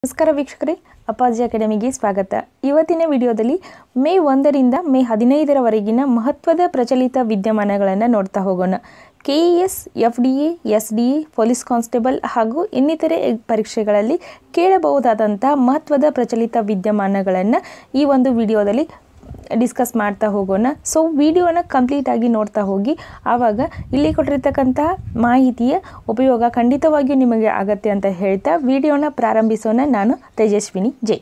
ನಮಸ್ಕಾರ ವೀಕ್ಷಕರೇ ಅಪ್ಪಾಜಿ ಅಕಾಡೆಮಿಗೆ ಸ್ವಾಗತ ಇವತ್ತಿನ ವಿಡಿಯೋದಲ್ಲಿ ಮೇ ಒಂದರಿಂದ ಮೇ ಹದಿನೈದರವರೆಗಿನ ಮಹತ್ವದ ಪ್ರಚಲಿತ ವಿದ್ಯಮಾನಗಳನ್ನು ನೋಡ್ತಾ ಹೋಗೋಣ K E S F D A S D A police constable ಹಾಗೂ ಇನ್ನಿತರೆ ಪರೀಕ್ಷೆಗಳಲ್ಲಿ ಕೇಳಬಹುದಾದಂಥ ಮಹತ್ವದ ಪ್ರಚಲಿತ ವಿದ್ಯಮಾನಗಳನ್ನು ಈ ಒಂದು ವಿಡಿಯೋದಲ್ಲಿ ಡಿಸ್ಕಸ್ ಮಾಡ್ತಾ ಹೋಗೋಣ ಸೊ ವಿಡಿಯೋನ ಕಂಪ್ಲೀಟಾಗಿ ನೋಡ್ತಾ ಹೋಗಿ ಆವಾಗ ಇಲ್ಲಿ ಕೊಟ್ಟಿರ್ತಕ್ಕಂತಹ ಮಾಹಿತಿಯ ಉಪಯೋಗ ಖಂಡಿತವಾಗಿಯೂ ನಿಮಗೆ ಆಗತ್ತೆ ಅಂತ ಹೇಳ್ತಾ ವಿಡಿಯೋನ ಪ್ರಾರಂಭಿಸೋಣ ನಾನು ತೇಜಸ್ವಿನಿ ಜೈ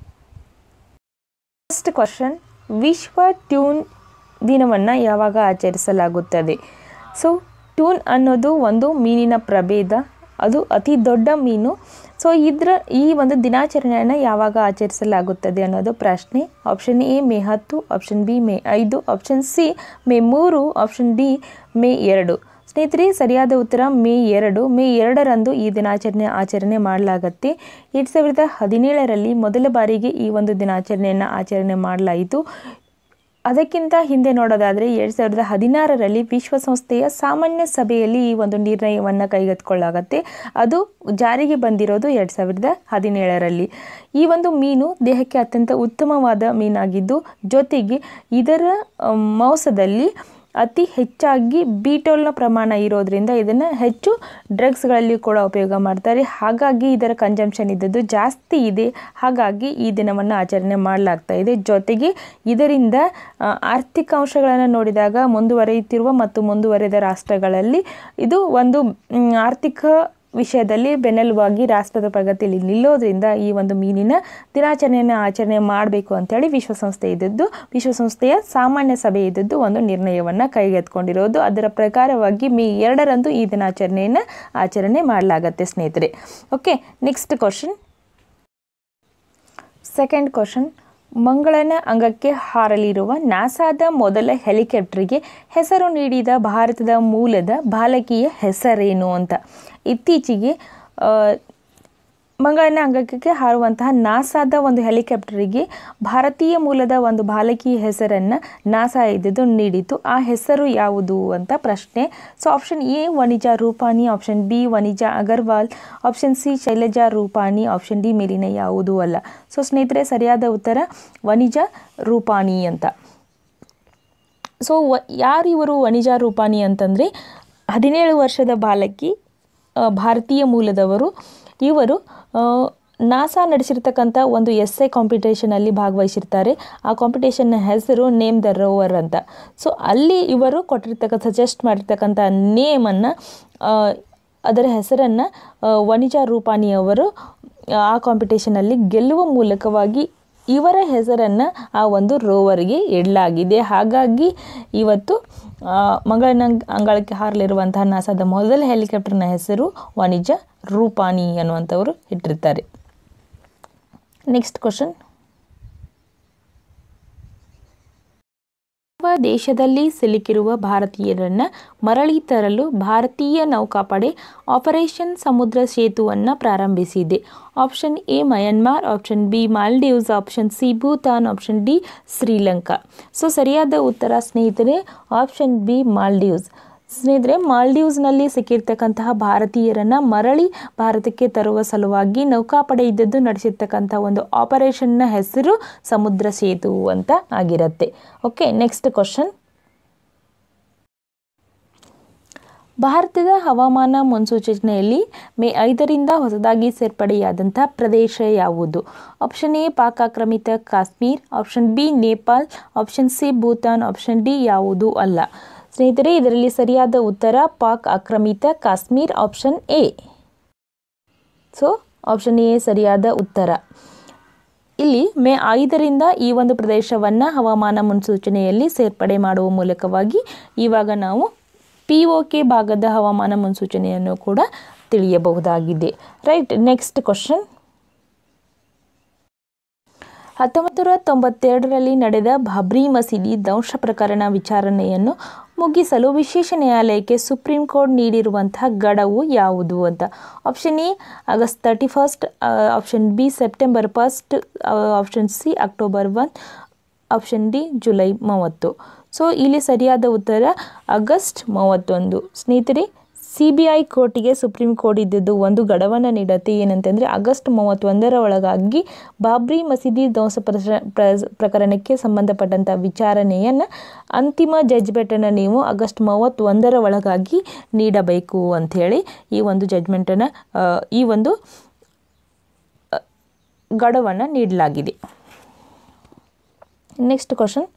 ಫಸ್ಟ್ ಕ್ವಶನ್ ವಿಶ್ವ ಟ್ಯೂನ್ ದಿನವನ್ನು ಯಾವಾಗ ಆಚರಿಸಲಾಗುತ್ತದೆ ಸೊ ಟ್ಯೂನ್ ಅನ್ನೋದು ಒಂದು ಮೀನಿನ ಪ್ರಭೇದ ಅದು ಅತಿ ದೊಡ್ಡ ಮೀನು ಸೊ ಇದರ ಈ ಒಂದು ದಿನಾಚರಣೆಯನ್ನು ಯಾವಾಗ ಆಚರಿಸಲಾಗುತ್ತದೆ ಅನ್ನೋದು ಪ್ರಶ್ನೆ ಆಪ್ಷನ್ ಎ ಮೇ ಹತ್ತು ಆಪ್ಷನ್ ಬಿ ಮೇ ಐದು ಆಪ್ಷನ್ ಸಿ ಮೇ ಮೂರು ಆಪ್ಷನ್ ಡಿ ಮೇ ಎರಡು ಸ್ನೇಹಿತರೆ ಸರಿಯಾದ ಉತ್ತರ ಮೇ ಎರಡು ಮೇ ಎರಡರಂದು ಈ ದಿನಾಚರಣೆ ಆಚರಣೆ ಮಾಡಲಾಗತ್ತೆ ಎರಡು ಸಾವಿರದ ಹದಿನೇಳರಲ್ಲಿ ಮೊದಲ ಬಾರಿಗೆ ಈ ಒಂದು ದಿನಾಚರಣೆಯನ್ನು ಆಚರಣೆ ಮಾಡಲಾಯಿತು ಅದಕ್ಕಿಂತ ಹಿಂದೆ ನೋಡೋದಾದರೆ ಎರಡು ಸಾವಿರದ ಹದಿನಾರರಲ್ಲಿ ವಿಶ್ವಸಂಸ್ಥೆಯ ಸಾಮಾನ್ಯ ಸಭೆಯಲ್ಲಿ ಈ ಒಂದು ನಿರ್ಣಯವನ್ನು ಕೈಗೆತ್ತಿಕೊಳ್ಳಾಗತ್ತೆ ಅದು ಜಾರಿಗೆ ಬಂದಿರೋದು ಎರಡು ಸಾವಿರದ ಹದಿನೇಳರಲ್ಲಿ ಈ ಒಂದು ಮೀನು ದೇಹಕ್ಕೆ ಅತ್ಯಂತ ಉತ್ತಮವಾದ ಮೀನಾಗಿದ್ದು ಜೊತೆಗೆ ಇದರ ಮಾಂಸದಲ್ಲಿ ಅತಿ ಹೆಚ್ಚಾಗಿ ಬೀಟೋಲ್ನ ಪ್ರಮಾಣ ಇರೋದ್ರಿಂದ ಇದನ್ನು ಹೆಚ್ಚು ಡ್ರಗ್ಸ್ಗಳಲ್ಲಿ ಕೂಡ ಉಪಯೋಗ ಮಾಡ್ತಾರೆ ಹಾಗಾಗಿ ಇದರ ಕನ್ಸಂಪ್ಷನ್ ಇದ್ದದ್ದು ಜಾಸ್ತಿ ಇದೆ ಹಾಗಾಗಿ ಈ ದಿನವನ್ನು ಆಚರಣೆ ಮಾಡಲಾಗ್ತಾ ಇದೆ ಜೊತೆಗೆ ಇದರಿಂದ ಆರ್ಥಿಕ ಅಂಶಗಳನ್ನು ನೋಡಿದಾಗ ಮುಂದುವರಿಯುತ್ತಿರುವ ಮತ್ತು ಮುಂದುವರೆದ ರಾಷ್ಟ್ರಗಳಲ್ಲಿ ಇದು ಒಂದು ಆರ್ಥಿಕ ವಿಷಯದಲ್ಲಿ ಬೆನ್ನೆಲುಬಾಗಿ ರಾಷ್ಟ್ರದ ಪ್ರಗತಿಯಲ್ಲಿ ನಿಲ್ಲೋದ್ರಿಂದ ಈ ಒಂದು ಮೀನಿನ ದಿನಾಚರಣೆಯನ್ನು ಆಚರಣೆ ಮಾಡಬೇಕು ಅಂತೇಳಿ ವಿಶ್ವಸಂಸ್ಥೆ ಇದ್ದದ್ದು ವಿಶ್ವಸಂಸ್ಥೆಯ ಸಾಮಾನ್ಯ ಸಭೆ ಇದ್ದದ್ದು ಒಂದು ನಿರ್ಣಯವನ್ನು ಕೈಗೆತ್ಕೊಂಡಿರೋದು ಅದರ ಪ್ರಕಾರವಾಗಿ ಮೇ ಎರಡರಂದು ಈ ದಿನಾಚರಣೆಯನ್ನು ಆಚರಣೆ ಮಾಡಲಾಗತ್ತೆ ಸ್ನೇಹಿತರೆ okay next question second question ಮಂಗಳನ ಅಂಗಕ್ಕೆ ಹಾರಲಿರುವ ನಾಸಾದ ಮೊದಲ ಹೆಲಿಕಾಪ್ಟರ್ಗೆ ಹೆಸರು ನೀಡಿದ ಭಾರತದ ಮೂಲದ ಬಾಲಕಿಯ ಹೆಸರೇನು ಅಂತ ಇತ್ತೀಚೆಗೆ ಮಂಗಳನ ಅಂಗಕ್ಕೆ ಹಾರುವಂತಹ ನಾಸಾದ ಒಂದು ಹೆಲಿಕಾಪ್ಟರಿಗೆ ಭಾರತೀಯ ಮೂಲದ ಒಂದು ಬಾಲಕಿಯ ಹೆಸರನ್ನು ನಾಸಾ ಇದ್ದುದು ನೀಡಿತು ಆ ಹೆಸರು ಯಾವುದು ಅಂತ ಪ್ರಶ್ನೆ so option A Vanija Rupani option B Vanija Agarwal option C Shailaja Rupani option D ಮೇಲಿನ ಯಾವುದು ಅಲ್ಲ ಸೊ ಸ್ನೇಹಿತರೆ ಸರಿಯಾದ ಉತ್ತರ ವನಿಜಾ ರೂಪಾನಿ ಅಂತ ಸೊ ವ ಯಾರು ಇವರು ವನಿಜಾ ರೂಪಾನಿ ಅಂತಂದರೆ ಹದಿನೇಳು ವರ್ಷದ ಬಾಲಕಿ ಭಾರತೀಯ ಮೂಲದವರು ಇವರು ನಾಸಾ ನಡೆಸಿರ್ತಕ್ಕಂಥ ಒಂದು ಎಸ್ ಎ ಕಾಂಪಿಟೇಷನಲ್ಲಿ ಭಾಗವಹಿಸಿರ್ತಾರೆ ಆ ಕಾಂಪಿಟೇಷನ್ನ ಹೆಸರು ನೇಮ್ ದ ರೋವರ್ ಅಂತ ಸೊ ಅಲ್ಲಿ ಇವರು ಕೊಟ್ಟಿರ್ತಕ್ಕ ಸಜೆಸ್ಟ್ ಮಾಡಿರ್ತಕ್ಕಂಥ ನೇಮನ್ನು ಅದರ ಹೆಸರನ್ನು ವನಿಜಾ ರೂಪಾನಿಯವರು ಆ ಕಾಂಪಿಟೇಷನಲ್ಲಿ ಗೆಲ್ಲುವ ಮೂಲಕವಾಗಿ ಇವರ ಹೆಸರನ್ನು ಆ ಒಂದು ರೋವರ್ಗೆ ಇಡಲಾಗಿದೆ ಹಾಗಾಗಿ ಇವತ್ತು ಮಂಗಳನ ಅಂಗಳಕ್ಕೆ ಹಾರಲಿರುವಂತಹ ನಾಸಾದ ಮೊದಲ ಹೆಲಿಕಾಪ್ಟರ್ನ ಹೆಸರು ವಾಣಿಜ್ಯ ರೂಪಾನಿ ಅನ್ನುವಂಥವರು ಇಟ್ಟಿರ್ತಾರೆ ನೆಕ್ಸ್ಟ್ ಕ್ವಶನ್ ಯಾವ ದೇಶದಲ್ಲಿ ಸಿಲುಕಿರುವ ಭಾರತೀಯರನ್ನು ಮರಳಿ ತರಲು ಭಾರತೀಯ ನೌಕಾಪಡೆ ಆಪರೇಷನ್ ಸಮುದ್ರ ಸೇತುವನ್ನು ಪ್ರಾರಂಭಿಸಿದೆ option A Myanmar option B Maldives option C Bhutan option D Sri Lanka so ಸರಿಯಾದ ಉತ್ತರ ಸ್ನೇಹಿತರೆ ಆಪ್ಷನ್ ಬಿ ಮಾಲ್ಡೀವ್ಸ್ ಸ್ನೇಹಿತರೆ ಮಾಲ್ಡೀವ್ಸ್ನಲ್ಲಿ ಸಿಕ್ಕಿರ್ತಕ್ಕಂತಹ ಭಾರತೀಯರನ್ನು ಮರಳಿ ಭಾರತಕ್ಕೆ ತರುವ ಸಲುವಾಗಿ ನೌಕಾಪಡೆ ಇದ್ದದ್ದು ನಡೆಸಿರ್ತಕ್ಕಂಥ ಒಂದು ಆಪರೇಷನ್ನ ಹೆಸರು ಸಮುದ್ರ ಸೇತು ಅಂತ ಆಗಿರುತ್ತೆ ಓಕೆ ನೆಕ್ಸ್ಟ್ ಕ್ವಶನ್ ಭಾರತದ ಹವಾಮಾನ ಮುನ್ಸೂಚನೆಯಲ್ಲಿ ಮೇ ಐದರಿಂದ ಹೊಸದಾಗಿ ಸೇರ್ಪಡೆಯಾದಂಥ ಪ್ರದೇಶ ಯಾವುದು ಆಪ್ಷನ್ ಎ ಪಾಕ್ ಆಕ್ರಮಿತ Kashmir option B Nepal option C Bhutan option D ಯಾವುದು ಅಲ್ಲ ಸ್ನೇಹಿತರೆ ಇದರಲ್ಲಿ ಸರಿಯಾದ ಉತ್ತರ ಪಾಕ್ ಆಕ್ರಮಿತ Kashmir option A so option A ಸರಿಯಾದ ಉತ್ತರ ಇಲ್ಲಿ ಮೇ ಐದರಿಂದ ಈ ಒಂದು ಪ್ರದೇಶವನ್ನು ಹವಾಮಾನ ಮುನ್ಸೂಚನೆಯಲ್ಲಿ ಸೇರ್ಪಡೆ ಮಾಡುವ ಮೂಲಕವಾಗಿ ಇವಾಗ ನಾವು ಪಿ ಒ ಕೆ ಭಾಗದ ಹವಾಮಾನ ಮುನ್ಸೂಚನೆಯನ್ನು ಕೂಡ ತಿಳಿಯಬಹುದಾಗಿದೆ ರೈಟ್ ನೆಕ್ಸ್ಟ್ ಕ್ವಶನ್ ಹತ್ತೊಂಬತ್ತು ನೂರ ತೊಂಬತ್ತೆರಡರಲ್ಲಿ ನಡೆದ ಬಾಬ್ರಿ ಮಸೀದಿ ಧ್ವಂಸ ಪ್ರಕರಣ ವಿಚಾರಣೆಯನ್ನು ಮುಗಿಸಲು ವಿಶೇಷ ನ್ಯಾಯಾಲಯಕ್ಕೆ ಸುಪ್ರೀಂ ಕೋರ್ಟ್ ನೀಡಿರುವಂತಹ ಗಡುವು ಯಾವುದು ಅಂತ option A August thirty first option B September first option C October one option D July ಮೂವತ್ತು ಸೊ ಇಲ್ಲಿ ಸರಿಯಾದ ಉತ್ತರ ಆಗಸ್ಟ್ ಮೂವತ್ತೊಂದು ಸ್ನೇಹಿತರೆ ಸಿ ಬಿ ಐ ಕೋರ್ಟಿಗೆ ಸುಪ್ರೀಂ ಕೋರ್ಟ್ ಇದ್ದಿದ್ದು ಒಂದು ಗಡವನ್ನು ನೀಡುತ್ತೆ ಏನಂತಂದರೆ ಆಗಸ್ಟ್ ಮೂವತ್ತೊಂದರ ಒಳಗಾಗಿ ಬಾಬ್ರಿ ಮಸೀದಿ ಧ್ವಂಸ ಪ್ರಸ- ಪ್ರ- ಪ್ರಕರಣಕ್ಕೆ ಸಂಬಂಧಪಟ್ಟಂಥ ವಿಚಾರಣೆಯನ್ನು ಅಂತಿಮ ಜಡ್ಜ್ಮೆಂಟನ್ನು ನೀವು ಆಗಸ್ಟ್ ಮೂವತ್ತೊಂದರ ಒಳಗಾಗಿ ನೀಡಬೇಕು ಅಂಥೇಳಿ ಈ ಒಂದು ಜಡ್ಜ್ಮೆಂಟನ್ನು ಈ ಒಂದು ಗಡುವನ್ನು ನೀಡಲಾಗಿದೆ ನೆಕ್ಸ್ಟ್ ಕ್ವಶನ್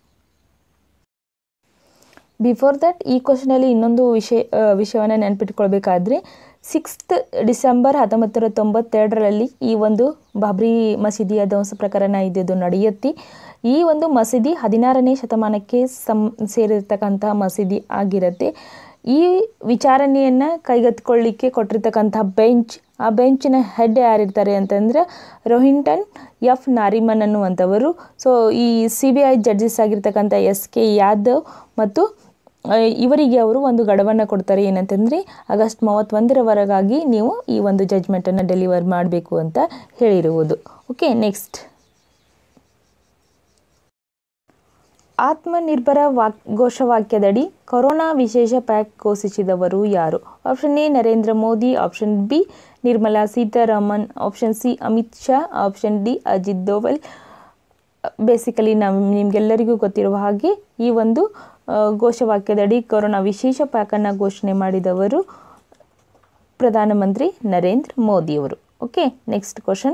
ಬಿಫೋರ್ ದಟ್ ಈ ಕ್ವಶನಲ್ಲಿ ಇನ್ನೊಂದು ವಿಷಯ ವಿಷಯವನ್ನು ನೆನಪಿಟ್ಕೊಳ್ಬೇಕಾದ್ರೆ ಸಿಕ್ಸ್ತ್ ಡಿಸೆಂಬರ್ ಹತ್ತೊಂಬತ್ತು ನೂರ ತೊಂಬತ್ತೆರಡರಲ್ಲಿ ಈ ಒಂದು ಬಾಬ್ರಿ ಮಸೀದಿಯ ಧ್ವಂಸ ಪ್ರಕರಣ ಇದ್ದಿದ್ದು ನಡೆಯುತ್ತೆ ಈ ಒಂದು ಮಸೀದಿ ಹದಿನಾರನೇ ಶತಮಾನಕ್ಕೆ ಸಂ ಸೇರಿರ್ತಕ್ಕಂಥ ಮಸೀದಿ ಆಗಿರುತ್ತೆ ಈ ವಿಚಾರಣೆಯನ್ನು ಕೈಗೆತ್ತಿಕೊಳ್ಳಿಕ್ಕೆ ಕೊಟ್ಟಿರ್ತಕ್ಕಂಥ ಬೆಂಚ್ ಆ ಬೆಂಚಿನ ಹೆಡ್ ಯಾರಿರ್ತಾರೆ ಅಂತಂದ್ರೆ ರೋಹಿಂಟನ್ ಎಫ್ ನಾರಿಮನ್ ಅನ್ನುವಂಥವರು ಸೊ ಈ ಸಿ ಬಿ ಐ ಜಡ್ಜಸ್ ಆಗಿರ್ತಕ್ಕಂಥ ಎಸ್ ಕೆ ಯಾದವ್ ಮತ್ತು ಆ, ಇವರಿಗೆ ಅವರು ಒಂದು ಗಡುವನ್ನು ಕೊಡ್ತಾರೆ ಏನಂತಂದರೆ ಆಗಸ್ಟ್ ಮೂವತ್ತೊಂದರವರೆಗಾಗಿ ನೀವು ಈ ಒಂದು ಜಡ್ಜ್ಮೆಂಟನ್ನು ಡೆಲಿವರ್ ಮಾಡಬೇಕು ಅಂತ ಹೇಳಿರುವುದು ಓಕೆ ನೆಕ್ಸ್ಟ್ ಆತ್ಮನಿರ್ಭರ ವಾಕ್ ಘೋಷವಾಕ್ಯದಡಿ ಕೊರೋನಾ ವಿಶೇಷ ಪ್ಯಾಕ್ ಘೋಷಿಸಿದವರು ಯಾರು option A Narendra Modi option B Nirmala Sitharaman option C Amit Shah option D Ajit Doval basically ನಾವು ನಿಮಗೆಲ್ಲರಿಗೂ ಗೊತ್ತಿರುವ ಹಾಗೆ ಈ ಒಂದು ಆ, ಘೋಷವಾಕ್ಯದಡಿ ಕೊರೋನಾ ವಿಶೇಷ ಪ್ಯಾಕನ್ನು ಘೋಷಣೆ ಮಾಡಿದವರು ಪ್ರಧಾನಮಂತ್ರಿ ನರೇಂದ್ರ ಮೋದಿಯವರು ಓಕೆ ನೆಕ್ಸ್ಟ್ ಕ್ವಶನ್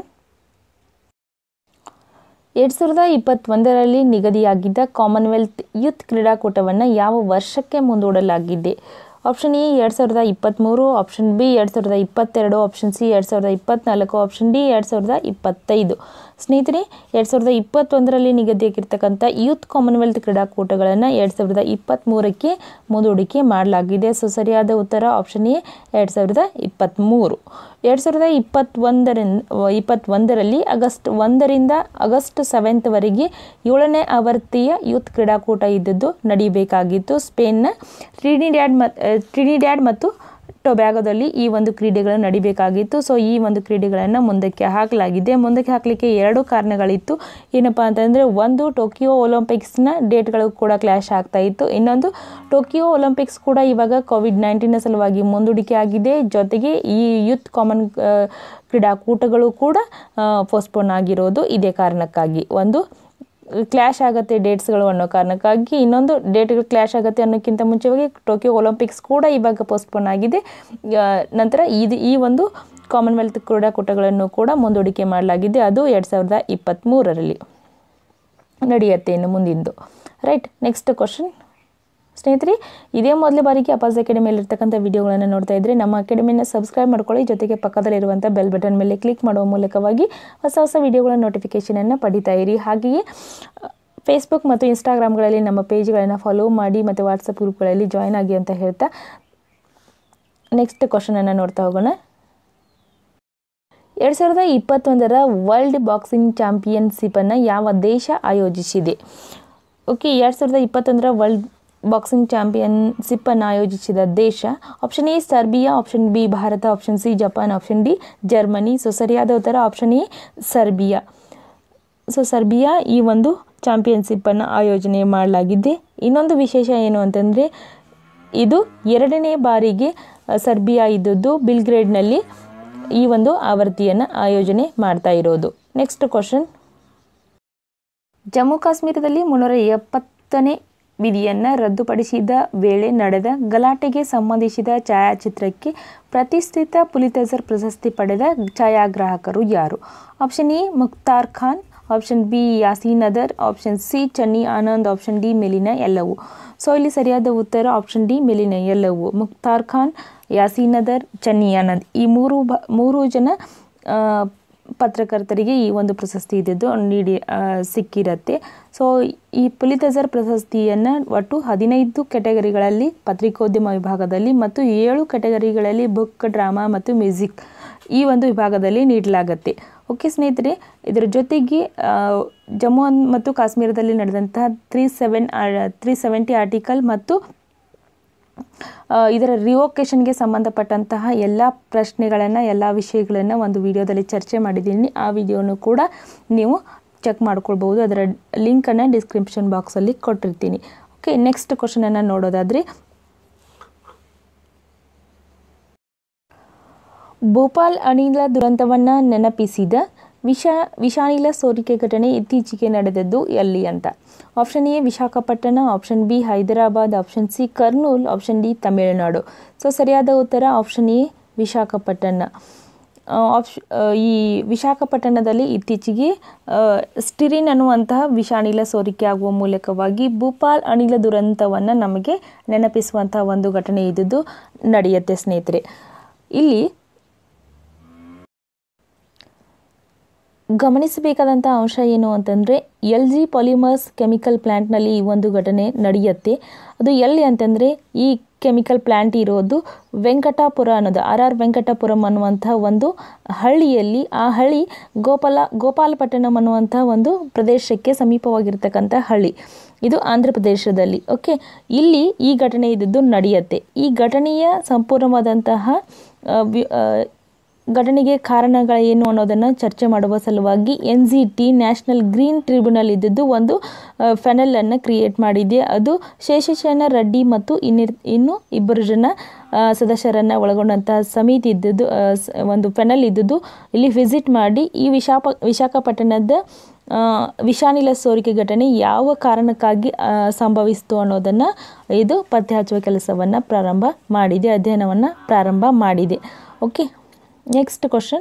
ಎರಡು ಸಾವಿರದ ಇಪ್ಪತ್ತೊಂದರಲ್ಲಿ ನಿಗದಿಯಾಗಿದ್ದ ಕಾಮನ್ವೆಲ್ತ್ ಯೂತ್ ಕ್ರೀಡಾಕೂಟವನ್ನು ಯಾವ ವರ್ಷಕ್ಕೆ ಮುಂದೂಡಲಾಗಿದೆ ಆಪ್ಷನ್ ಎ ಎರಡು ಸಾವಿರದ ಇಪ್ಪತ್ತ್ಮೂರು ಆಪ್ಷನ್ ಬಿ ಎರಡು ಸಾವಿರದ ಇಪ್ಪತ್ತೆರಡು ಆಪ್ಷನ್ ಸಿ ಎರಡು ಸಾವಿರದ ಇಪ್ಪತ್ತ್ನಾಲ್ಕು ಆಪ್ಷನ್ ಡಿ ಎರಡು ಸಾವಿರದ ಇಪ್ಪತ್ತೈದು ಸ್ನೇಹಿತರೆ ಎರಡು ಸಾವಿರದ ಇಪ್ಪತ್ತೊಂದರಲ್ಲಿ ನಿಗದಿಯಾಗಿರ್ತಕ್ಕಂಥ ಯೂತ್ ಕಾಮನ್ವೆಲ್ತ್ ಕ್ರೀಡಾಕೂಟಗಳನ್ನು ಎರಡು ಸಾವಿರದ ಇಪ್ಪತ್ತ್ಮೂರಕ್ಕೆ ಮುಂದೂಡಿಕೆ ಮಾಡಲಾಗಿದೆ ಸೊ ಸರಿಯಾದ ಉತ್ತರ ಆಪ್ಷನ್ ಎ ಎರಡು ಸಾವಿರದ ಇಪ್ಪತ್ತ್ಮೂರು ಎರಡು ಸಾವಿರದ ಇಪ್ಪತ್ತೊಂದರಿಂದ ಇಪ್ಪತ್ತೊಂದರಲ್ಲಿ ಆಗಸ್ಟ್ ಒಂದರಿಂದ ಆಗಸ್ಟ್ ಸೆವೆಂತ್ವರೆಗೆ ಏಳನೇ ಆವೃತ್ತಿಯ ಯೂತ್ ಕ್ರೀಡಾಕೂಟ ಇದ್ದದ್ದು ನಡೀಬೇಕಾಗಿತ್ತು ಸ್ಪೇನ್ನ ಟ್ರಿನಿಡ್ಯಾಡ್ ಮ ಟ್ರಿನಿಡ್ಯಾಡ್ ಮತ್ತು ಟೊಬ್ಯಾಗೋದಲ್ಲಿ ಈ ಒಂದು ಕ್ರೀಡೆಗಳು ನಡಿಬೇಕಾಗಿತ್ತು ಸೊ ಈ ಒಂದು ಕ್ರೀಡೆಗಳನ್ನು ಮುಂದಕ್ಕೆ ಹಾಕಲಾಗಿದೆ ಮುಂದಕ್ಕೆ ಹಾಕಲಿಕ್ಕೆ ಎರಡು ಕಾರಣಗಳಿತ್ತು ಏನಪ್ಪ ಅಂತಂದರೆ ಒಂದು ಟೋಕಿಯೋ ಒಲಿಂಪಿಕ್ಸ್ನ ಡೇಟ್ಗಳು ಕೂಡ ಕ್ಲ್ಯಾಶ್ ಆಗ್ತಾ ಇತ್ತು ಇನ್ನೊಂದು ಟೋಕಿಯೋ ಒಲಿಂಪಿಕ್ಸ್ ಕೂಡ ಇವಾಗ ಕೋವಿಡ್ ನೈನ್ಟೀನ್ ಸಲುವಾಗಿ ಮುಂದೂಡಿಕೆ ಆಗಿದೆ ಜೊತೆಗೆ ಈ ಯೂತ್ ಕಾಮನ್ ಕ್ರೀಡಾಕೂಟಗಳು ಕೂಡ ಪೋಸ್ಟ್ಪೋನ್ ಆಗಿರೋದು ಇದೇ ಕಾರಣಕ್ಕಾಗಿ ಒಂದು ಕ್ಲ್ಯಾಶ್ ಆಗುತ್ತೆ ಡೇಟ್ಸ್ಗಳು ಅನ್ನೋ ಕಾರಣಕ್ಕಾಗಿ ಇನ್ನೊಂದು ಡೇಟ್ಗಳು ಕ್ಲ್ಯಾಶ್ ಆಗುತ್ತೆ ಅನ್ನೋಕ್ಕಿಂತ ಮುಂಚೆವಾಗಿ ಟೋಕಿಯೋ ಒಲಿಂಪಿಕ್ಸ್ ಕೂಡ ಇವಾಗ ಪೋಸ್ಟ್ಪೋನ್ ಆಗಿದೆ ಆ, ನಂತರ ಇದು ಈ ಒಂದು ಕಾಮನ್ವೆಲ್ತ್ ಕ್ರೀಡಾಕೂಟಗಳನ್ನು ಕೂಡ ಮುಂದೂಡಿಕೆ ಮಾಡಲಾಗಿದೆ ಅದು ಎರಡು ಸಾವಿರದ ಇಪ್ಪತ್ತ್ಮೂರರಲ್ಲಿ ನಡೆಯುತ್ತೆ ಇನ್ನು ಮುಂದಿಂದು ರೈಟ್ ನೆಕ್ಸ್ಟ್ ಕ್ವಶನ್ ಸ್ನೇಹಿತರೆ ಇದೇ ಮೊದಲ ಬಾರಿಗೆ ಅಪಾಸ್ ಅಕಾಡೆಮಿಯಲ್ಲಿರ್ತಕ್ಕಂಥ ವಿಡಿಯೋಗಳನ್ನು ನೋಡ್ತಾ ಇದ್ದರೆ ನಮ್ಮ ಅಕಾಡೆಮಿನ ಸಬ್ಸ್ಕ್ರೈಬ್ ಮಾಡ್ಕೊಳ್ಳಿ ಜೊತೆಗೆ ಪಕ್ಕದಲ್ಲಿರುವಂಥ ಬೆಲ್ ಬಟನ್ ಮೇಲೆ ಕ್ಲಿಕ್ ಮಾಡುವ ಮೂಲಕವಾಗಿ ಹೊಸ ಹೊಸ ವಿಡಿಯೋಗಳ ನೋಟಿಫಿಕೇಷನನ್ನು ಪಡಿತಾ ಇರಿ ಹಾಗೆಯೇ ಫೇಸ್ಬುಕ್ ಮತ್ತು ಇನ್ಸ್ಟಾಗ್ರಾಮ್ಗಳಲ್ಲಿ ನಮ್ಮ ಪೇಜ್ಗಳನ್ನು ಫಾಲೋ ಮಾಡಿ ಮತ್ತು ವಾಟ್ಸಪ್ ಗ್ರೂಪ್ಗಳಲ್ಲಿ ಜಾಯ್ನ್ ಆಗಿ ಅಂತ ಹೇಳ್ತಾ ನೆಕ್ಸ್ಟ್ ಕ್ವಶನನ್ನು ನೋಡ್ತಾ ಹೋಗೋಣ ಎರಡು ಸಾವಿರದ ಇಪ್ಪತ್ತೊಂದರ ವರ್ಲ್ಡ್ ಬಾಕ್ಸಿಂಗ್ ಚಾಂಪಿಯನ್ಶಿಪ್ಪನ್ನು ಯಾವ ದೇಶ ಆಯೋಜಿಸಿದೆ ಓಕೆ ಎರಡು ಸಾವಿರದ ಇಪ್ಪತ್ತೊಂದರ ವರ್ಲ್ಡ್ ಬಾಕ್ಸಿಂಗ್ ಚಾಂಪಿಯನ್ಶಿಪ್ಪನ್ನು ಆಯೋಜಿಸಿದ ದೇಶ option A Serbia option B Bharat option C Japan option D Germany so ಸರಿಯಾದ ಉತ್ತರ option A Serbia so Serbia ಈ ಒಂದು ಚಾಂಪಿಯನ್ಶಿಪ್ಪನ್ನು ಆಯೋಜನೆ ಮಾಡಲಾಗಿದೆ ಇನ್ನೊಂದು ವಿಶೇಷ ಏನು ಅಂತಂದರೆ ಇದು ಎರಡನೇ ಬಾರಿಗೆ ಅ, ಸರ್ಬಿಯಾ ಇದ್ದದ್ದು ಬಿಲ್ಗ್ರೇಡ್ನಲ್ಲಿ ಈ ಒಂದು ಆವೃತ್ತಿಯನ್ನು ಆಯೋಜನೆ ಮಾಡ್ತಾ ಇರೋದು ನೆಕ್ಸ್ಟ್ ಕ್ವಶನ್ ಜಮ್ಮು ಕಾಶ್ಮೀರದಲ್ಲಿ ಮುನ್ನೂರ ಎಪ್ಪತ್ತನೇ ವಿಧಿಯನ್ನು ರದ್ದುಪಡಿಸಿದ ವೇಳೆ ನಡೆದ ಗಲಾಟೆಗೆ ಸಂಬಂಧಿಸಿದ ಛಾಯಾಚಿತ್ರಕ್ಕೆ ಪ್ರತಿಷ್ಠಿತ ಪುಲಿತಜರ್ ಪ್ರಶಸ್ತಿ ಪಡೆದ ಛಾಯಾಗ್ರಾಹಕರು ಯಾರು option A Mukhtar Khan option B Yasin Dar option C Channi Anand option D ಮೆಲಿನ ಎಲ್ಲವು ಸೊ ಇಲ್ಲಿ ಸರಿಯಾದ ಉತ್ತರ ಆಪ್ಷನ್ ಡಿ ಮೆಲಿನ ಎಲ್ಲವು ಮುಖ್ತಾರ್ ಖಾನ್ ಯಾಸೀನ್ ಅದರ್ ಚನ್ನಿ ಆನಂದ್ ಈ ಮೂರು ಬ ಮೂರು ಜನ ಆ, ಪತ್ರಕರ್ತರಿಗೆ ಈ ಒಂದು ಪ್ರಶಸ್ತಿ ಇದ್ದಿದ್ದು ನೀಡಿ ಆ, ಸಿಕ್ಕಿರತ್ತೆ ಸೊ ಈ ಪುಲಿತಜರ್ ಪ್ರಶಸ್ತಿಯನ್ನು ಒಟ್ಟು ಹದಿನೈದು ಕೆಟಗರಿಗಳಲ್ಲಿ ಪತ್ರಿಕೋದ್ಯಮ ವಿಭಾಗದಲ್ಲಿ ಮತ್ತು ಏಳು ಕೆಟಗರಿಗಳಲ್ಲಿ ಬುಕ್ ಡ್ರಾಮಾ ಮತ್ತು ಮ್ಯೂಸಿಕ್ ಈ ಒಂದು ವಿಭಾಗದಲ್ಲಿ ನೀಡಲಾಗತ್ತೆ ಓಕೆ ಸ್ನೇಹಿತರೆ ಇದರ ಜೊತೆಗೆ ಆ, ಜಮ್ಮು ಅನ್- ಮತ್ತು ಕಾಶ್ಮೀರದಲ್ಲಿ ನಡೆದಂತಹ three seven three seventy article ಮತ್ತು ಆ, ಇದರ ರಿವೋಕೇಷನ್ಗೆ ಸಂಬಂಧಪಟ್ಟಂತಹ ಎಲ್ಲ ಪ್ರಶ್ನೆಗಳನ್ನು ಎಲ್ಲ ವಿಷಯಗಳನ್ನು ಒಂದು ವಿಡಿಯೋದಲ್ಲಿ ಚರ್ಚೆ ಮಾಡಿದ್ದೀನಿ ಆ ವಿಡಿಯೋನು ಕೂಡ ನೀವು ಚೆಕ್ ಮಾಡ್ಕೊಳ್ಬೋದು ಅದರ ಲಿಂಕನ್ನು ಡಿಸ್ಕ್ರಿಪ್ಷನ್ ಬಾಕ್ಸಲ್ಲಿ ಕೊಟ್ಟಿರ್ತೀನಿ ಓಕೆ ನೆಕ್ಸ್ಟ್ ಕ್ವಶನನ್ನು ನೋಡೋದಾದರೆ ಭೋಪಾಲ್ ಅನಿಲ ದುರಂತವನ್ನು ನೆನಪಿಸಿದ ವಿಷ ವಿಷಾನಿಲ ಸೋರಿಕೆ ಘಟನೆ ಇತ್ತೀಚೆಗೆ ನಡೆದದ್ದು ಎಲ್ಲಿ ಅಂತ option A Visakhapatnam option B Hyderabad option C Kurnool option D Tamil Nadu so ಸರಿಯಾದ ಉತ್ತರ ಆಪ್ಷನ್ ಎ ವಿಶಾಖಪಟ್ಟಣ ಆಪ್ಷ ಈ ವಿಶಾಖಪಟ್ಟಣದಲ್ಲಿ ಇತ್ತೀಚೆಗೆ ಸ್ಟಿರಿನ್ ಅನ್ನುವಂತಹ ವಿಷಾನಿಲ ಸೋರಿಕೆ ಆಗುವ ಮೂಲಕವಾಗಿ ಭೂಪಾಲ್ ಅನಿಲ ದುರಂತವನ್ನು ನಮಗೆ ನೆನಪಿಸುವಂತಹ ಒಂದು ಘಟನೆ ಇದ್ದುದು ನಡೆಯುತ್ತೆ ಸ್ನೇಹಿತರೆ ಇಲ್ಲಿ ಗಮನಿಸಬೇಕಾದಂಥ ಅಂಶ ಏನು ಅಂತಂದರೆ ಎಲ್ ಜಿ ಪಾಲಿಮರ್ಸ್ ಕೆಮಿಕಲ್ ಪ್ಲ್ಯಾಂಟ್ನಲ್ಲಿ ಈ ಒಂದು ಘಟನೆ ನಡೆಯುತ್ತೆ ಅದು ಎಲ್ಲಿ ಅಂತಂದರೆ ಈ ಕೆಮಿಕಲ್ ಪ್ಲ್ಯಾಂಟ್ ಇರೋದು ವೆಂಕಟಾಪುರ ಅನ್ನೋದು ಆರ್ ಆರ್ ವೆಂಕಟಾಪುರಂ ಅನ್ನುವಂಥ ಒಂದು ಹಳ್ಳಿಯಲ್ಲಿ ಆ ಹಳ್ಳಿ ಗೋಪಾಲ ಗೋಪಾಲಪಟ್ಟಣಂ ಅನ್ನುವಂಥ ಒಂದು ಪ್ರದೇಶಕ್ಕೆ ಸಮೀಪವಾಗಿರ್ತಕ್ಕಂಥ ಹಳ್ಳಿ ಇದು ಆಂಧ್ರ ಪ್ರದೇಶದಲ್ಲಿ ಓಕೆ ಇಲ್ಲಿ ಈ ಘಟನೆ ಇದ್ದದ್ದು ನಡೆಯುತ್ತೆ ಈ ಘಟನೆಯ ಸಂಪೂರ್ಣವಾದಂತಹ ಘಟನೆಗೆ ಕಾರಣಗಳೇನು ಅನ್ನೋದನ್ನು ಚರ್ಚೆ ಮಾಡುವ ಸಲುವಾಗಿ N G T national green tribunal ಇದ್ದದ್ದು ಒಂದು ಫೆನಲನ್ನು ಕ್ರಿಯೇಟ್ ಮಾಡಿದೆ ಅದು ಶೇಷಶಯನ ರೆಡ್ಡಿ ಮತ್ತು ಇನ್ನಿರ್ ಇನ್ನು ಇಬ್ಬರು ಜನ ಸದಸ್ಯರನ್ನು ಒಳಗೊಂಡಂತಹ ಸಮಿತಿ ಇದ್ದದ್ದು ಒಂದು ಫೆನಲ್ ಇದ್ದದ್ದು ಇಲ್ಲಿ ವಿಸಿಟ್ ಮಾಡಿ ಈ ವಿಶಾಪ ವಿಶಾಖಪಟ್ಟಣದ ವಿಷಾನಿಲ ಸೋರಿಕೆ ಘಟನೆ ಯಾವ ಕಾರಣಕ್ಕಾಗಿ ಸಂಭವಿಸಿತು ಅನ್ನೋದನ್ನು ಇದು ಪತ್ತೆ ಹಚ್ಚುವ ಕೆಲಸವನ್ನು ಪ್ರಾರಂಭ ಮಾಡಿದೆ ಅಧ್ಯಯನವನ್ನು ಪ್ರಾರಂಭ ಮಾಡಿದೆ ಓಕೆ ನೆಕ್ಸ್ಟ್ ಕ್ವಶನ್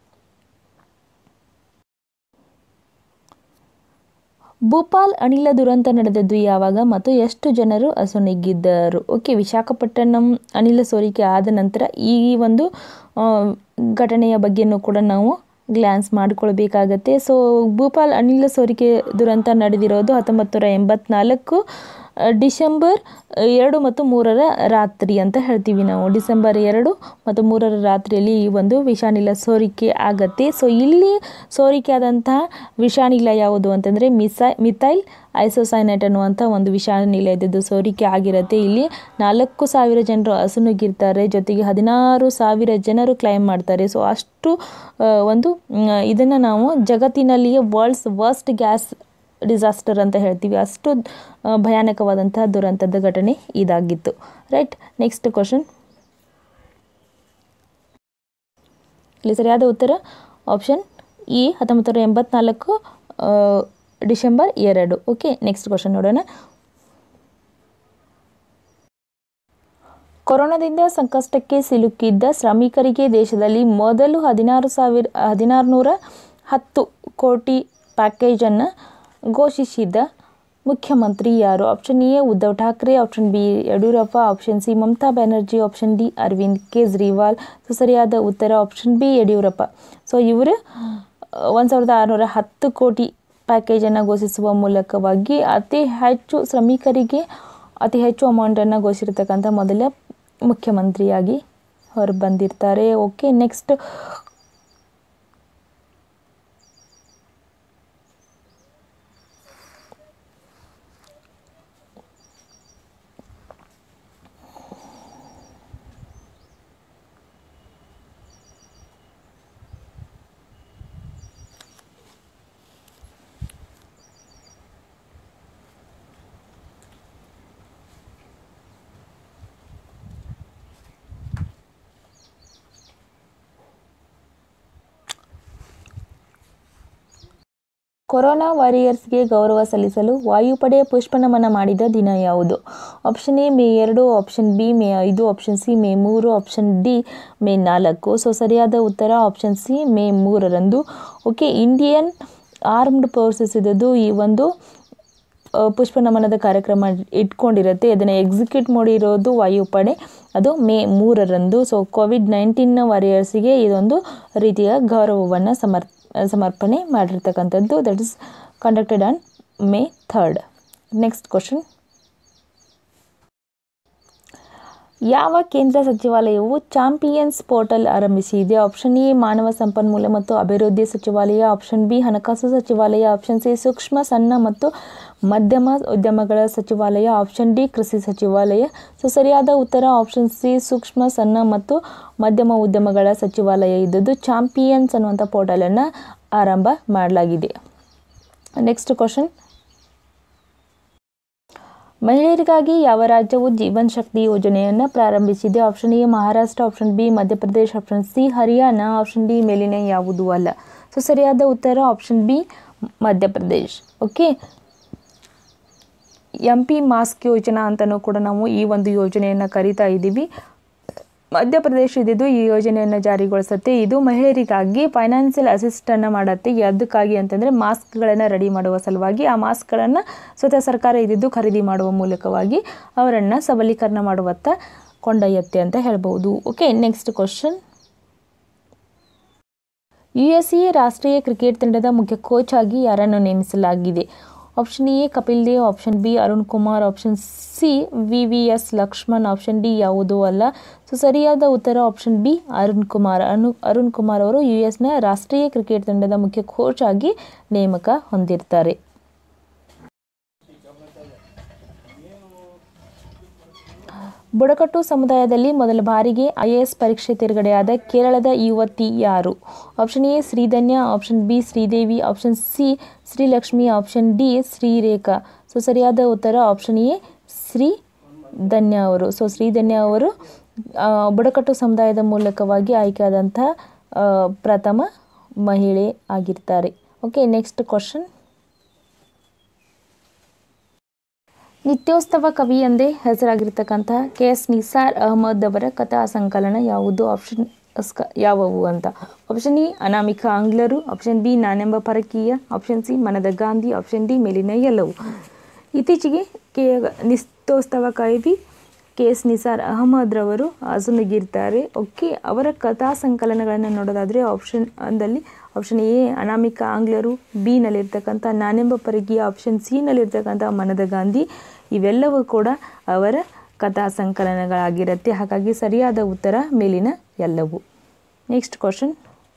ಭೂಪಾಲ್ ಅನಿಲ ದುರಂತ ನಡೆದದ್ದು ಯಾವಾಗ ಮತ್ತು ಎಷ್ಟು ಜನರು ಅಸುನೀಗಿದ್ದರು ಓಕೆ ವಿಶಾಖಪಟ್ಟಣಂ ಅನಿಲ ಸೋರಿಕೆ ಆದ ನಂತರ ಈ ಒಂದು ಘಟನೆಯ ಬಗ್ಗೆಯೂ ಕೂಡ ನಾವು ಗ್ಲ್ಯಾನ್ಸ್ ಮಾಡಿಕೊಳ್ಬೇಕಾಗತ್ತೆ ಸೊ ಭೂಪಾಲ್ ಅನಿಲ ಸೋರಿಕೆ ದುರಂತ ನಡೆದಿರೋದು ಹತ್ತೊಂಬತ್ತು ನೂರ ಎಂಬತ್ನಾಲ್ಕು ಡಿಸೆಂಬರ್ ಎರಡು ಮತ್ತು ಮೂರರ ರಾತ್ರಿ ಅಂತ ಹೇಳ್ತೀವಿ ನಾವು ಡಿಸೆಂಬರ್ ಎರಡು ಮತ್ತು ಮೂರರ ರಾತ್ರಿಯಲ್ಲಿ ಈ ಒಂದು ವಿಷಾನಿಲ ಸೋರಿಕೆ ಆಗತ್ತೆ ಸೊ ಇಲ್ಲಿ ಸೋರಿಕೆ ಆದಂತಹ ವಿಷಾನಿಲ ಯಾವುದು ಅಂತಂದರೆ ಮಿಸೈ ಮಿಥೈಲ್ ಐಸೋಸೈನೈಟ್ ಅನ್ನುವಂಥ ಒಂದು ವಿಷಾನಿಲ ಇದ್ದದ್ದು ಸೋರಿಕೆ ಆಗಿರುತ್ತೆ ಇಲ್ಲಿ ನಾಲ್ಕು ಸಾವಿರ ಜನರು ಅಸುನುಗಿರ್ತಾರೆ ಜೊತೆಗೆ ಹದಿನಾರು ಸಾವಿರ ಜನರು ಕ್ಲೈಮ್ ಮಾಡ್ತಾರೆ ಸೊ ಅಷ್ಟು ಒಂದು ಇದನ್ನು ನಾವು ಜಗತ್ತಿನಲ್ಲಿಯೇ ವರ್ಲ್ಡ್ಸ್ ವರ್ಸ್ಟ್ ಗ್ಯಾಸ್ ಡಿಸಾಸ್ಟರ್ ಅಂತ ಹೇಳ್ತೀವಿ ಅಷ್ಟು ಭಯಾನಕವಾದಂತಹ ದುರಂತದ ಘಟನೆ ಇದಾಗಿತ್ತು ರೈಟ್ ನೆಕ್ಸ್ಟ್ ಕ್ವಶನ್ ಇಲ್ಲಿ ಸರಿಯಾದ ಉತ್ತರ ಆಪ್ಷನ್ ಇ ಹತ್ತೊಂಬತ್ತು ನೂರ ಎಂಬತ್ನಾಲ್ಕು ಡಿಸೆಂಬರ್ ಎರಡು ಓಕೆ ನೆಕ್ಸ್ಟ್ ಕ್ವಶನ್ ನೋಡೋಣ ಕೊರೋನಾದಿಂದ ಸಂಕಷ್ಟಕ್ಕೆ ಸಿಲುಕಿದ್ದ ಶ್ರಮಿಕರಿಗೆ ದೇಶದಲ್ಲಿ ಮೊದಲು ಹದಿನಾರು ಸಾವಿರ ಹದಿನಾರು ನೂರ ಹತ್ತು ಕೋಟಿ ಪ್ಯಾಕೇಜನ್ನು ಘೋಷಿಸಿದ ಮುಖ್ಯಮಂತ್ರಿ ಯಾರು option A Uddhav Thackeray option B Yediyurappa option C Mamata Banerjee option D Arvind Kejriwal so ಸರಿಯಾದ ಉತ್ತರ ಆಪ್ಷನ್ ಬಿ ಯಡಿಯೂರಪ್ಪ ಸೊ ಇವರು ಒಂದು ಸಾವಿರದ ಆರುನೂರ ಹತ್ತು ಕೋಟಿ ಪ್ಯಾಕೇಜನ್ನು ಘೋಷಿಸುವ ಮೂಲಕವಾಗಿ ಅತಿ ಹೆಚ್ಚು ಶ್ರಮಿಕರಿಗೆ ಅತಿ ಹೆಚ್ಚು ಅಮೌಂಟನ್ನು ಘೋಷಿಸಿರ್ತಕ್ಕಂಥ ಮೊದಲ ಮುಖ್ಯಮಂತ್ರಿಯಾಗಿ ಹೊರ ಬಂದಿರ್ತಾರೆ ಓಕೆ ನೆಕ್ಸ್ಟ್ ಕೊರೋನಾ ವಾರಿಯರ್ಸ್ಗೆ ಗೌರವ ಸಲ್ಲಿಸಲು ವಾಯುಪಡೆ ಪುಷ್ಪನಮನ ಮಾಡಿದ ದಿನ ಯಾವುದು ಆಪ್ಷನ್ ಎ ಮೇ ಎರಡು ಆಪ್ಷನ್ ಬಿ ಮೇ ಐದು ಆಪ್ಷನ್ ಸಿ ಮೇ ಮೂರು ಆಪ್ಷನ್ ಡಿ ಮೇ ನಾಲ್ಕು ಸೊ ಸರಿಯಾದ ಉತ್ತರ ಆಪ್ಷನ್ ಸಿ ಮೇ ಮೂರರಂದು ಓಕೆ ಇಂಡಿಯನ್ ಆರ್ಮ್ಡ್ ಫೋರ್ಸಸ್ ಇದ್ದದ್ದು ಈ ಒಂದು ಪುಷ್ಪ ನಮನದ ಕಾರ್ಯಕ್ರಮ ಇಟ್ಕೊಂಡಿರುತ್ತೆ ಅದನ್ನು ಎಕ್ಸಿಕ್ಯೂಟ್ ಮಾಡಿರೋದು ವಾಯುಪಡೆ ಅದು ಮೇ ಮೂರರಂದು ಸೊ ಕೋವಿಡ್ ನೈನ್ಟೀನ್ನ ವಾರಿಯರ್ಸಿಗೆ ಇದೊಂದು ರೀತಿಯ ಗೌರವವನ್ನು ಸಮರ್ ಸಮರ್ಪಣೆ ಮಾಡಿರ್ತಕ್ಕಂಥದ್ದು that is conducted on May third next question ಯಾವ ಕೇಂದ್ರ ಸಚಿವಾಲಯವು ಚಾಂಪಿಯನ್ಸ್ ಪೋರ್ಟಲ್ ಆರಂಭಿಸಿದೆ ಆಪ್ಷನ್ ಎ ಮಾನವ ಸಂಪನ್ಮೂಲ ಮತ್ತು ಅಭಿವೃದ್ಧಿ ಸಚಿವಾಲಯ ಆಪ್ಷನ್ ಬಿ ಹಣಕಾಸು ಸಚಿವಾಲಯ ಆಪ್ಷನ್ ಸಿ ಸೂಕ್ಷ್ಮ ಸಣ್ಣ ಮತ್ತು ಮಧ್ಯಮ ಉದ್ಯಮಗಳ ಸಚಿವಾಲಯ ಆಪ್ಷನ್ ಡಿ ಕೃಷಿ ಸಚಿವಾಲಯ ಸೊ ಸರಿಯಾದ ಉತ್ತರ ಆಪ್ಷನ್ ಸಿ ಸೂಕ್ಷ್ಮ ಸಣ್ಣ ಮತ್ತು ಮಧ್ಯಮ ಉದ್ಯಮಗಳ ಸಚಿವಾಲಯ ಇದ್ದದ್ದು ಚಾಂಪಿಯನ್ಸ್ ಅನ್ನುವಂಥ ಪೋರ್ಟಲನ್ನು ಆರಂಭ ಮಾಡಲಾಗಿದೆ ನೆಕ್ಸ್ಟ್ ಕ್ವಶನ್ ಮಹಿಳೆಯರಿಗಾಗಿ ಯಾವ ರಾಜ್ಯವು ಜೀವನ್ ಶಕ್ತಿ ಯೋಜನೆಯನ್ನು ಪ್ರಾರಂಭಿಸಿದೆ option A Maharashtra option B Madhya Pradesh option C Haryana option D ಮೇಲಿನ ಯಾವುದು ಅಲ್ಲ ಸೊ ಸರಿಯಾದ ಉತ್ತರ option B Madhya Pradesh okay M P mask ಯೋಜನಾ ಅಂತಲೂ ಕೂಡ ನಾವು ಈ ಒಂದು ಯೋಜನೆಯನ್ನು ಕರಿತಾ ಇದ್ದೀವಿ ಮಧ್ಯಪ್ರದೇಶ ಇದ್ದಿದ್ದು ಈ ಯೋಜನೆಯನ್ನು ಜಾರಿಗೊಳಿಸುತ್ತೆ ಇದು ಮಹಿಳೆಯರಿಗಾಗಿ ಫೈನಾನ್ಷಿಯಲ್ ಅಸಿಸ್ಟನ್ನು ಮಾಡುತ್ತೆ ಯಾವುದಕ್ಕಾಗಿ ಅಂತಂದರೆ ಮಾಸ್ಕ್ಗಳನ್ನು ರೆಡಿ ಮಾಡುವ ಸಲುವಾಗಿ ಆ ಮಾಸ್ಕ್ಗಳನ್ನು ಸ್ವತಃ ಸರ್ಕಾರ ಇದ್ದಿದ್ದು ಖರೀದಿ ಮಾಡುವ ಮೂಲಕವಾಗಿ ಅವರನ್ನು ಸಬಲೀಕರಣ ಮಾಡುವತ್ತ ಕೊಂಡೊಯ್ಯುತ್ತೆ ಅಂತ ಹೇಳ್ಬೋದು okay next question U S A ರಾಷ್ಟ್ರೀಯ ಕ್ರಿಕೆಟ್ ತಂಡದ ಮುಖ್ಯ ಕೋಚ್ ಆಗಿ ಯಾರನ್ನು ನೇಮಿಸಲಾಗಿದೆ option A Kapil Dev option B Arun Kumar option C V V S Laxman option D ಯಾವುದೂ ಅಲ್ಲ ಸೊ ಸರಿಯಾದ ಉತ್ತರ ಆಪ್ಷನ್ ಬಿ ಅರುಣ್ ಕುಮಾರ್ ಅನು ಅರುಣ್ ಕುಮಾರ್ ಅವರು ಯು ಎಸ್ನ ರಾಷ್ಟ್ರೀಯ ಕ್ರಿಕೆಟ್ ತಂಡದ ಮುಖ್ಯ ಕೋಚ್ ಆಗಿ ನೇಮಕ ಹೊಂದಿರ್ತಾರೆ ಬುಡಕಟ್ಟು ಸಮುದಾಯದಲ್ಲಿ ಮೊದಲ ಬಾರಿಗೆ ಐ ಎ ಎಸ್ ಪರೀಕ್ಷೆ ತೇರ್ಗಡೆಯಾದ ಕೇರಳದ ಯುವತಿ ಯಾರು option A Sreedhanya option B Sridevi option C Sreelakshmi option D Sreerekha so ಸರಿಯಾದ ಉತ್ತರ ಆಪ್ಷನ್ ಎ ಶ್ರೀ ಧನ್ಯ ಅವರು ಸೊ ಶ್ರೀಧನ್ಯ ಅವರು ಆ, ಬುಡಕಟ್ಟು ಸಮುದಾಯದ ಮೂಲಕವಾಗಿ ಆಯ್ಕೆಯಾದಂಥ ಆ, ಪ್ರಥಮ ಮಹಿಳೆ ಆಗಿರ್ತಾರೆ ಓಕೆ ನೆಕ್ಸ್ಟ್ ಕ್ವಶನ್ ನಿತ್ಯೋತ್ಸವ ಕವಿ ಎಂದೇ ಹೆಸರಾಗಿರ್ತಕ್ಕಂಥ ಕೆ ಎಸ್ ನಿಸಾರ್ ಅಹಮದ್ ಅವರ ಕಥಾ ಸಂಕಲನ ಯಾವುದು ಆಪ್ಷನ್ ಸ್ಕ ಯಾವುವು ಅಂತ option E Anamika Anglaru option B Nanemba Parakiya option C Manada Gandhi option D ಮೇಲಿನ ಎಲ್ಲವು ಇತ್ತೀಚೆಗೆ ಕೆ ನಿತ್ಯೋತ್ಸವ ಕವಿ ಕೆ ಎಸ್ ನಿಸಾರ್ ಅಹಮದ್ ರವರು ಅಸುನಗಿರ್ತಾರೆ ಓಕೆ ಅವರ ಕಥಾ ಸಂಕಲನಗಳನ್ನು ನೋಡೋದಾದರೆ ಆಪ್ಷನ್ ಅಂದಲ್ಲಿ option A Anamika Anglaru B ನಲ್ಲಿರ್ತಕ್ಕಂಥ ನಾನೆಂಬ ಪರಕೀಯ ಆಪ್ಷನ್ ಸಿ ನಲ್ಲಿರ್ತಕ್ಕಂಥ ಮನದ ಗಾಂಧಿ ಇವೆಲ್ಲವೂ ಕೂಡ ಅವರ ಕಥಾ ಸಂಕಲನಗಳಾಗಿರುತ್ತೆ ಹಾಗಾಗಿ ಸರಿಯಾದ ಉತ್ತರ ಮೇಲಿನ ಎಲ್ಲವು ನೆಕ್ಸ್ಟ್ ಕ್ವಶನ್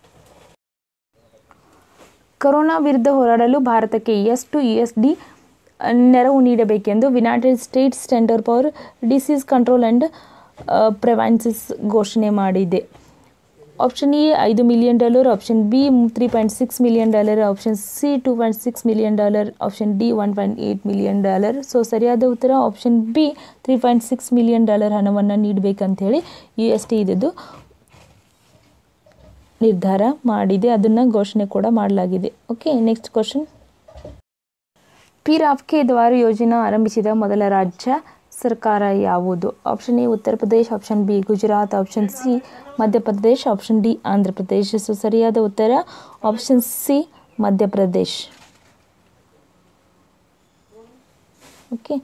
ಕೊರೋನಾ ವಿರುದ್ಧ ಹೋರಾಡಲು ಭಾರತಕ್ಕೆ ಎಷ್ಟು ಯು ಎಸ್ ಡಿ ನೆರವು ನೀಡಬೇಕೆಂದು United States Center for Disease Control and prevention ಘೋಷಣೆ ಮಾಡಿದೆ ಆಪ್ಷನ್ ಎ ಐದು million dollar option B three point six million dollar option C two point six million dollar option D one point eight million dollar so ಸರಿಯಾದ ಉತ್ತರ option B three point six million dollar ಹಣವನ್ನು ನೀಡಬೇಕಂತೇಳಿ U S T ಇದ್ದು ನಿರ್ಧಾರ ಮಾಡಿದೆ ಅದನ್ನು ಘೋಷಣೆ ಕೂಡ ಮಾಡಲಾಗಿದೆ ಓಕೆ ನೆಕ್ಸ್ಟ್ ಕ್ವಶನ್ ಪಿ ರಾವ್ಕೆ ದ್ವಾರ ಯೋಜನಾ ಆರಂಭಿಸಿದ ಮೊದಲ ರಾಜ್ಯ ಸರ್ಕಾರ ಯಾವುದು option A Uttar Pradesh option B Gujarat option C Madhya Pradesh option D Andhra Pradesh so ಸರಿಯಾದ ಉತ್ತರ option C Madhya Pradesh okay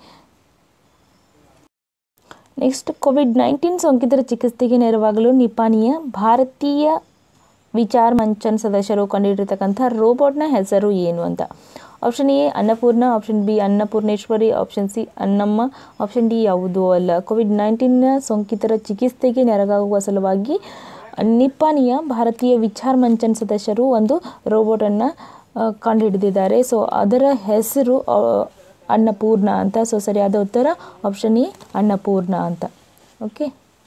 next Covid nineteen ಸೋಂಕಿತರ ಚಿಕಿತ್ಸೆಗೆ ನೆರವಾಗಲು ನಿಪಾನಿಯ ಭಾರತೀಯ ವಿಚಾರ ಮಂಚನ್ ಸದಸ್ಯರು ಕಂಡುಹಿಡಿರ್ತಕ್ಕಂಥ ರೋಬೋಟ್ನ ಹೆಸರು ಏನು ಅಂತ option A Annapurna option B Annapoorneshwari option C Annamma option D ಯಾವುದೂ ಅಲ್ಲ ಕೋವಿಡ್ ನೈನ್ಟೀನ್ನ ಸೋಂಕಿತರ ಚಿಕಿತ್ಸೆಗೆ ನೆರವಾಗುವ ಸಲುವಾಗಿ ನಿಪ್ಪಾನಿಯ ಭಾರತೀಯ ವಿಚಾರ ಮಂಚನ್ ಸದಸ್ಯರು ಒಂದು ರೋಬೋಟನ್ನು ಕಂಡುಹಿಡಿದಿದ್ದಾರೆ ಸೊ ಅದರ ಹೆಸರು ಆ, ಅನ್ನಪೂರ್ಣ ಅಂತ ಸೊ ಸರಿಯಾದ ಉತ್ತರ ಆಪ್ಷನ್ ಎ ಅನ್ನಪೂರ್ಣ ಅಂತ ಓಕೆ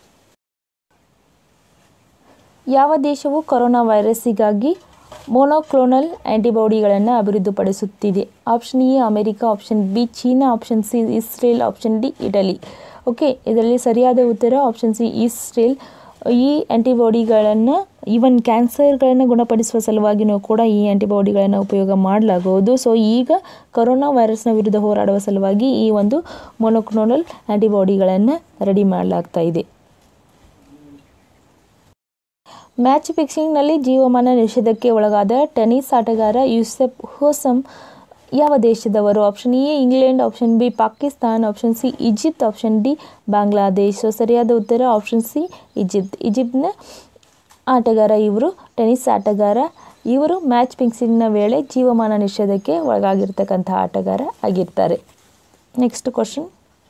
ಯಾವ ದೇಶವು ಕೊರೋನಾ ವೈರಸ್ಸಿಗಾಗಿ ಮೊನೋಕ್ಲೋನಲ್ ಆ್ಯಂಟಿಬಾಡಿಗಳನ್ನು ಅಭಿವೃದ್ಧಿಪಡಿಸುತ್ತಿದೆ option A America option B China option C Israel option D Italy okay ಇದರಲ್ಲಿ ಸರಿಯಾದ ಉತ್ತರ ಆಪ್ಷನ್ ಸಿ ಇಸ್ರೇಲ್ ಈ ಆ್ಯಂಟಿಬಾಡಿಗಳನ್ನು ಈವನ್ ಕ್ಯಾನ್ಸರ್ಗಳನ್ನು ಗುಣಪಡಿಸುವ ಸಲುವಾಗಿಯೂ ಕೂಡ ಈ ಆ್ಯಂಟಿಬಾಡಿಗಳನ್ನು ಉಪಯೋಗ ಮಾಡಲಾಗುವುದು ಸೊ ಈಗ ಕೊರೋನಾ ವೈರಸ್ನ ವಿರುದ್ಧ ಹೋರಾಡುವ ಸಲುವಾಗಿ ಈ ಒಂದು ಮೊನೋಕ್ಲೋನಲ್ ಆ್ಯಂಟಿಬಾಡಿಗಳನ್ನು ರೆಡಿ ಮಾಡಲಾಗ್ತಾ ಇದೆ ಮ್ಯಾಚ್ ಫಿಕ್ಸಿಂಗ್ನಲ್ಲಿ ಜೀವಮಾನ ನಿಷೇಧಕ್ಕೆ ಒಳಗಾದ ಟೆನ್ನಿಸ್ ಆಟಗಾರ ಯೂಸೆಫ್ ಹೋಸಮ್ ಯಾವ ದೇಶದವರು option A England option B Pakistan option C Egypt option D Bangladesh so ಸರಿಯಾದ ಉತ್ತರ ಆಪ್ಷನ್ ಸಿ ಈಜಿಪ್ಟ್ ಈಜಿಪ್ಟ್ನ ಆಟಗಾರ ಇವರು ಟೆನ್ನಿಸ್ ಆಟಗಾರ ಇವರು ಮ್ಯಾಚ್ ಫಿಕ್ಸಿಂಗ್ನ ವೇಳೆ ಜೀವಮಾನ ನಿಷೇಧಕ್ಕೆ ಒಳಗಾಗಿರ್ತಕ್ಕಂಥ ಆಟಗಾರ ಆಗಿರ್ತಾರೆ ನೆಕ್ಸ್ಟ್ ಕ್ವಶನ್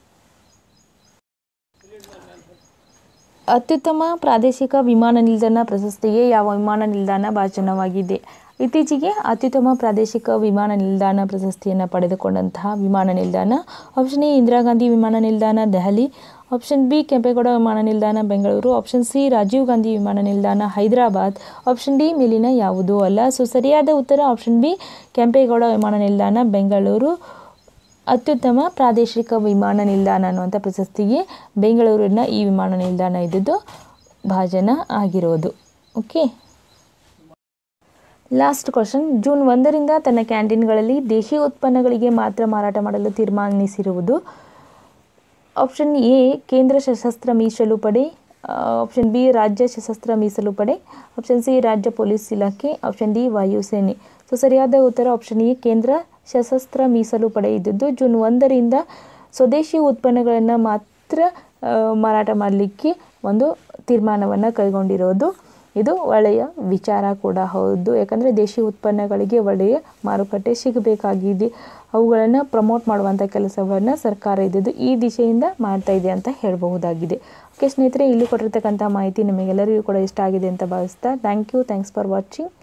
ಅತ್ಯುತ್ತಮ ಪ್ರಾದೇಶಿಕ ವಿಮಾನ ನಿಲ್ದಾಣ ಪ್ರಶಸ್ತಿಗೆ ಯಾವ ವಿಮಾನ ನಿಲ್ದಾಣ ಭಾಜನವಾಗಿದೆ ಇತ್ತೀಚೆಗೆ ಅತ್ಯುತ್ತಮ ಪ್ರಾದೇಶಿಕ ವಿಮಾನ ನಿಲ್ದಾಣ ಪ್ರಶಸ್ತಿಯನ್ನು ಪಡೆದುಕೊಂಡಂತಹ ವಿಮಾನ ನಿಲ್ದಾಣ ಆಪ್ಷನ್ ಎ ಇಂದಿರಾ ಗಾಂಧಿ ವಿಮಾನ ನಿಲ್ದಾಣ ದೆಹಲಿ ಆಪ್ಷನ್ ಬಿ ಕೆಂಪೇಗೌಡ ವಿಮಾನ ನಿಲ್ದಾಣ ಬೆಂಗಳೂರು ಆಪ್ಷನ್ ಸಿ ರಾಜೀವ್ ಗಾಂಧಿ ವಿಮಾನ ನಿಲ್ದಾಣ ಹೈದರಾಬಾದ್ ಆಪ್ಷನ್ ಡಿ ಮೇಲಿನ ಯಾವುದೂ ಅಲ್ಲ ಸೊ ಸರಿಯಾದ ಉತ್ತರ ಆಪ್ಷನ್ ಬಿ ಕೆಂಪೇಗೌಡ ವಿಮಾನ ನಿಲ್ದಾಣ ಬೆಂಗಳೂರು ಅತ್ಯುತ್ತಮ ಪ್ರಾದೇಶಿಕ ವಿಮಾನ ನಿಲ್ದಾಣ ಅನ್ನುವಂಥ ಪ್ರಶಸ್ತಿಗೆ ಬೆಂಗಳೂರಿನ ಈ ವಿಮಾನ ನಿಲ್ದಾಣ ಇದ್ದಿದ್ದು ಭಾಜನ ಆಗಿರೋದು ಓಕೆ ಲಾಸ್ಟ್ ಕ್ವಶನ್ ಜೂನ್ ಒಂದರಿಂದ ತನ್ನ ಕ್ಯಾಂಟೀನ್ಗಳಲ್ಲಿ ದೇಶಿ ಉತ್ಪನ್ನಗಳಿಗೆ ಮಾತ್ರ ಮಾರಾಟ ಮಾಡಲು ತೀರ್ಮಾನಿಸಿರುವುದು ಆಪ್ಷನ್ ಎ ಕೇಂದ್ರ ಸಶಸ್ತ್ರ ಮೀಸಲು ಪಡೆ ಆಪ್ಷನ್ ಬಿ ರಾಜ್ಯ ಸಶಸ್ತ್ರ ಮೀಸಲು ಪಡೆ ಆಪ್ಷನ್ ಸಿ ರಾಜ್ಯ ಪೊಲೀಸ್ ಇಲಾಖೆ ಆಪ್ಷನ್ ಡಿ ವಾಯುಸೇನೆ ಸೊ ಸರಿಯಾದ ಉತ್ತರ ಆಪ್ಷನ್ ಎ ಕೇಂದ್ರ ಸಶಸ್ತ್ರ ಮೀಸಲು ಪಡೆ ಇದ್ದಿದ್ದು ಜೂನ್ ಒಂದರಿಂದ ಸ್ವದೇಶಿ ಉತ್ಪನ್ನಗಳನ್ನು ಮಾತ್ರ ಆ, ಮಾರಾಟ ಮಾಡಲಿಕ್ಕೆ ಒಂದು ತೀರ್ಮಾನವನ್ನು ಕೈಗೊಂಡಿರೋದು ಇದು ಒಳ್ಳೆಯ ವಿಚಾರ ಕೂಡ ಹೌದು ಯಾಕಂದರೆ ದೇಶಿ ಉತ್ಪನ್ನಗಳಿಗೆ ಒಳ್ಳೆಯ ಮಾರುಕಟ್ಟೆ ಸಿಗಬೇಕಾಗಿದೆ ಅವುಗಳನ್ನು ಪ್ರಮೋಟ್ ಮಾಡುವಂಥ ಕೆಲಸವನ್ನು ಸರ್ಕಾರ ಇದ್ದಿದ್ದು ಈ ದಿಶೆಯಿಂದ ಮಾಡ್ತಾ ಇದೆ ಅಂತ ಹೇಳಬಹುದಾಗಿದೆ ಓಕೆ ಸ್ನೇಹಿತರೆ ಇಲ್ಲಿ ಕೊಟ್ಟಿರ್ತಕ್ಕಂಥ ಮಾಹಿತಿ ನಿಮಗೆಲ್ಲರಿಗೂ ಕೂಡ ಇಷ್ಟ ಆಗಿದೆ ಅಂತ ಭಾವಿಸ್ತಾ thank you thanks for watching